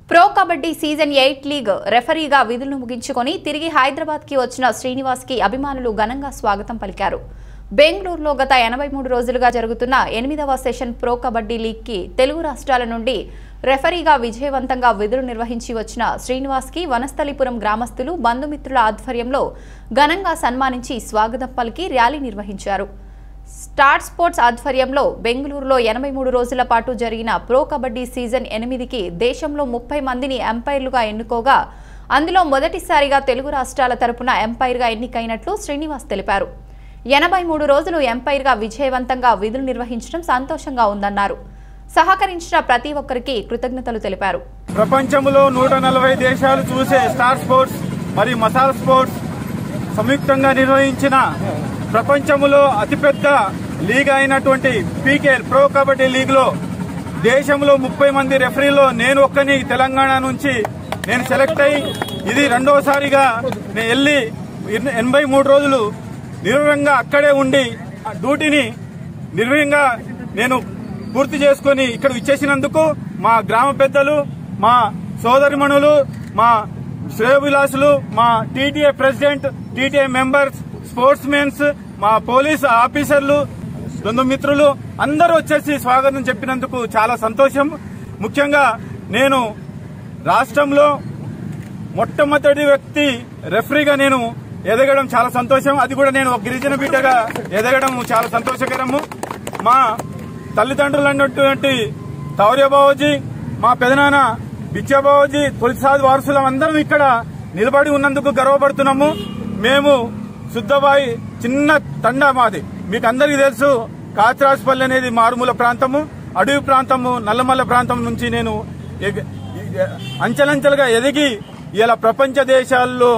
pro Kabaddi season eight league రెఫరీగా విధులను ముగించుకొని తిరిగి హైదరాబాద్కి వచ్చిన శ్రీనివాస్కి అభిమానులు ఘనంగా స్వాగతం పలికారు బెంగళూరులో గత ఎనభై మూడు రోజులుగా జరుగుతున్న ఎనిమిదవ సెషన్ ప్రో కబడ్డీ లీగ్కి తెలుగు రాష్ట్రాల నుండి రెఫరీగా విజయవంతంగా విధులు నిర్వహించి వచ్చిన శ్రీనివాస్కి వనస్థలిపురం గ్రామస్తులు బంధుమిత్రుల ఆధ్వర్యంలో ఘనంగా సన్మానించి స్వాగతం పలికి ర్యాలీ నిర్వహించారు స్టార్ స్పోర్ట్స్ ఆధ్వర్యంలో బెంగళూరులో ఎనభై మూడు రోజుల పాటు జరిగిన ప్రో కబడ్డీ సీజన్ ఎనిమిదికి దేశంలో ముప్పై మందిని ఎంపైర్లుగా ఎన్నుకోగా అందులో మొదటిసారిగా తెలుగు రాష్ట్రాల తరపున ఎంపైర్గా ఎన్నికైనట్లు శ్రీనివాస్ తెలిపారు ఎనభై మూడు రోజులు ఎంపైర్గా విజయవంతంగా విధులు నిర్వహించడం సంతోషంగా ఉందన్నారు సహకరించిన ప్రతి ఒక్కరికి కృతజ్ఞతలు తెలిపారు ప్రపంచంలో నూట నలభై దేశాలు చూసే స్టార్ స్పోర్ట్స్ మరియు మసాలా స్పోర్ట్స్ సంయుక్తంగా నిర్వహించిన ప్రపంచంలో అతిపెద్ద లీగ్ అయినటువంటి పీకేఎల్ ప్రో కబడ్డీ లీగ్ లో దేశంలో ముప్పై మంది రెఫరీలో నేను ఒక్కని తెలంగాణ నుంచి నేను సెలెక్ట్ అయ్యి ఇది రెండోసారిగా నేను వెళ్ళి ఎన్- ఎనభై మూడు రోజులు నిర్వహంగా అక్కడే ఉండి ఆ డ్యూటీని నిర్వహంగా నేను పూర్తి చేసుకుని ఇక్కడ ఇచ్చేసినందుకు మా గ్రామ పెద్దలు మా సోదరిమణులు మా శ్రేయభిలాసులు మా TTA president TTA members sports mens మా పోలీస్ ఆఫీసర్లు బంధుమిత్రులు అందరూ వచ్చేసి స్వాగతం చెప్పినందుకు చాలా సంతోషం ముఖ్యంగా నేను రాష్ట్రంలో మొట్టమొదటి వ్యక్తి రెఫరీగా నేను ఎదగడం చాలా సంతోషం అది కూడా నేను ఒక గిరిజన బిడ్డగా ఎదగడం చాలా సంతోషకరము మా తల్లిదండ్రులు అన్నటువంటి తౌర్య బావజీ మా పెదనాన్న బిచ్చబావజీ తొలిసాది వారసులం అందరం ఇక్కడ నిలబడి ఉన్నందుకు గర్వపడుతున్నాము మేము శుద్ధబాయి చిన్న తండా మాది మీకు అందరికీ తెలుసు కాచిరాజపల్లి అనేది మారుమూల ప్రాంతము అడవి ప్రాంతము నల్లమల్ల ప్రాంతం నుంచి నేను ఎగ- ఎగ- అంచెలంచెలుగా ఎదిగి ఇలా ప్రపంచ దేశాల్లో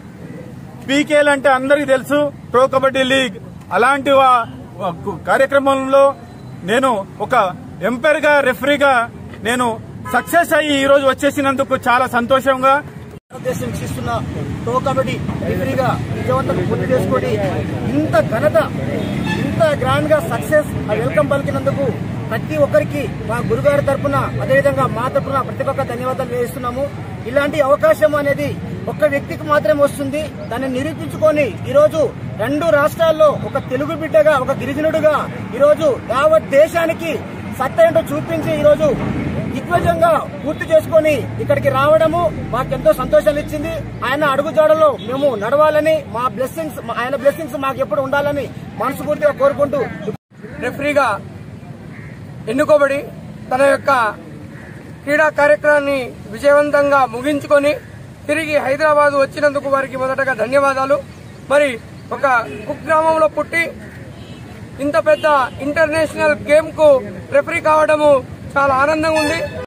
పీకేల్ అంటే అందరికీ తెలుసు ప్రో కబడ్డీ లీగ్ అలాంటి వా- కార్యక్రమంలో నేను ఒక ఎంపైర్ గా రెఫరీగా నేను సక్సెస్ అయ్యి ఈ రోజు వచ్చేసినందుకు చాలా సంతోషంగా భారతదేశం ఇస్తున్న ప్రో కబడ్డీ డిగ్రీగా విజయవంతం పూర్తి చేసుకొని ఇంత ఘనత ఇంత గ్రాండ్ గా సక్సెస్ వెల్కమ్ పలికినందుకు ప్రతి ఒక్కరికి మా గురుగారి తరపున అదేవిధంగా మా తరపున ప్రతి ఒక్క ధన్యవాదాలు వేస్తున్నాము ఇలాంటి అవకాశం అనేది ఒక్క వ్యక్తికి మాత్రమే వస్తుంది దాన్ని నిరూపించుకొని ఈ రోజు రెండు రాష్ట్రాల్లో ఒక తెలుగు బిడ్డగా ఒక గిరిజనుడుగా ఈ రోజు యావత్ దేశానికి సత్తా ఏంటో చూపించి ఈ రోజు దిగ్విజయంగా పూర్తి చేసుకొని ఇక్కడికి రావడము మాకెంతో సంతోషాన్ని ఇచ్చింది ఆయన అడుగుజాడలో మేము నడవాలని మా బ్లెస్సింగ్స్ ఆయన బ్లెస్సింగ్స్ మాకు ఎప్పుడు ఉండాలని మనస్ఫూర్తిగా కోరుకుంటూ రెఫరీగా ఎన్నుకోబడి తన యొక్క క్రీడా కార్యక్రమాన్ని విజయవంతంగా ముగించుకొని తిరిగి హైదరాబాద్ వచ్చినందుకు వారికి మొదటగా ధన్యవాదాలు మరి ఒక కుగ్రామంలో పుట్టి ఇంత పెద్ద ఇంటర్నేషనల్ గేమ్ కు రెఫరీ కావడము చాలా ఆనందంగా ఉంది